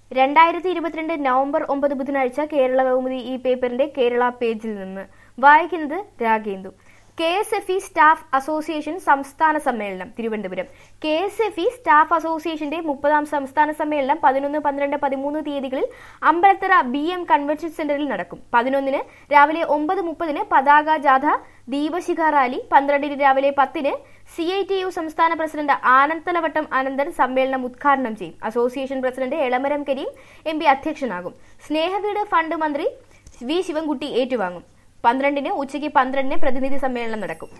രണ്ടായിരത്തി ഇരുപത്തിരണ്ട് നവംബർ ഒമ്പത് ബുധനാഴ്ച കേരള കൗമുദി ഈ പേപ്പറിന്റെ കേരള പേജിൽ നിന്ന് വായിക്കുന്നത് Ragendu K S F E staff association സംസ്ഥാന സമ്മേളനം Thiruvananthapuram K S F E staff അസോസിയേഷന്റെ മുപ്പതാം സംസ്ഥാന സമ്മേളനം പതിനൊന്ന് പന്ത്രണ്ട് പതിമൂന്ന് തീയതികളിൽ അമ്പലത്തറ ബി എം കൺവെൻഷൻ സെന്ററിൽ നടക്കും പതിനൊന്നിന് രാവിലെ ഒമ്പത് മുപ്പതിന് പതാക ജാഥ ദീപശിഖ റാലി പന്ത്രണ്ടിന് രാവിലെ പത്തിന് സി ഐ ടി യു സംസ്ഥാന പ്രസിഡന്റ് ആനന്ദലവട്ടം അനന്തൻ സമ്മേളനം ഉദ്ഘാടനം ചെയ്യും association president Elamaram Kareem M P അധ്യക്ഷനാകും സ്നേഹവീട് ഫണ്ട് മന്ത്രി വി ശിവൻകുട്ടി ഏറ്റുവാങ്ങും പന്ത്രണ്ടിന് ഉച്ചയ്ക്ക് പന്ത്രണ്ടിന് പ്രതിനിധി സമ്മേളനം നടക്കും